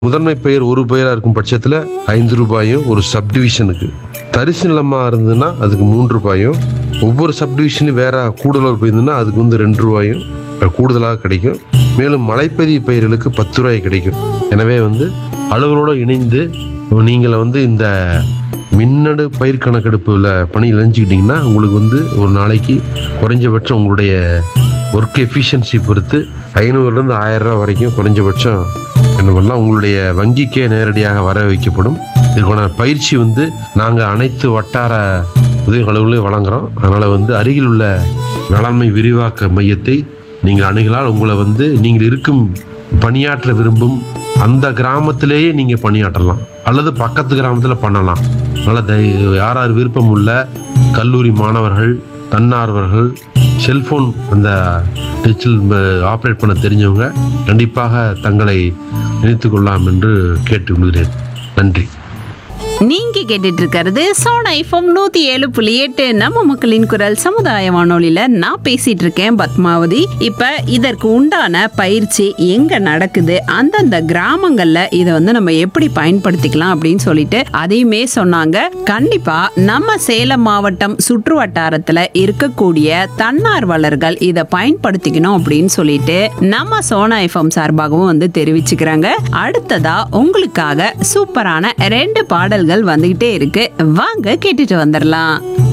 முதன்மை பெயர் ஒரு பெயரா இருக்கும் பட்சத்துல ஐந்து ரூபாயும் ஒரு சப்டிவிஷனுக்கு தரிசு நிலமா இருந்ததுன்னா அதுக்கு மூன்று ரூபாயும் ஒவ்வொரு சப்டிவிஷனும் வேற கூடுதலாக போயிருந்ததுன்னா அதுக்கு வந்து ரெண்டு ரூபாயும் கூடுதலாக கிடைக்கும் மேலும் மலைப்பதிவு பயிர்களுக்கு பத்து ரூபாய் கிடைக்கும் எனவே வந்து அலுவலோடு இணைந்து நீங்கள் வந்து இந்த மின்னணு பயிர் கணக்கெடுப்புல பணி இணைஞ்சிக்கிட்டிங்கன்னா உங்களுக்கு வந்து ஒரு நாளைக்கு குறைஞ்சபட்சம் உங்களுடைய ஒர்க் எஃபிஷியன்சி பொறுத்து ஐநூறுலேருந்து ஆயிரம் ரூபாய் வரைக்கும் குறைஞ்சபட்சம் என்ன பண்ணலாம் உங்களுடைய வங்கிக்கே நேரடியாக வர வைக்கப்படும் இதுக்கான பயிற்சி வந்து நாங்கள் அனைத்து வட்டார உதவி அலுவலகங்களையும் வழங்குறோம் அதனால் வந்து அருகில் உள்ள வேளாண்மை விரிவாக்க மையத்தை நீங்கள் அணுகலால் உங்களை வந்து நீங்கள் இருக்கும் பணியாற்ற விரும்பும் அந்த கிராமத்திலேயே நீங்கள் பணியாற்றலாம் அல்லது பக்கத்து கிராமத்தில் பண்ணலாம் அதனால் தய- யார் யார் விருப்பம் உள்ள கல்லூரி மாணவர்கள் தன்னார்வர்கள் செல்போன் அந்த டிஜிட்டல் ஆப்ரேட் பண்ண தெரிஞ்சவங்க கண்டிப்பாக தங்களை இணைத்துக் கொள்ளலாம் என்று கேட்டுக்கொள்கிறேன் நன்றி நீங்க கேட்டுட்டு இருக்கிறது சோனா எஃப்எம் நூத்தி ஏழு புள்ளி எட்டு நம்ம மக்களின் குரல் சமுதாய வானொலியில நான் பேசிட்டு இருக்கேன் பத்மாவதி இப்ப இதற்கு உண்டான பயிற்சி எங்க நடக்குது அந்தந்த கிராமங்கள்ல இதை வந்து நம்ம எப்படி பயன்படுத்திக்கலாம் அப்படின்னு சொல்லிட்டு அதையுமே சொன்னாங்க கண்டிப்பா நம்ம சேலம் மாவட்டம் சுற்று வட்டாரத்துல இருக்கக்கூடிய தன்னார்வலர்கள் இதை பயன்படுத்திக்கணும் அப்படின்னு சொல்லிட்டு நம்ம சோனா எஃப்எம் சார்பாகவும் வந்து தெரிவிச்சுக்கிறாங்க அடுத்ததா உங்களுக்காக சூப்பரான ரெண்டு பாடல்கள் வந்துகிட்டே இருக்கு வாங்க கேட்டுட்டு வந்துடலாம்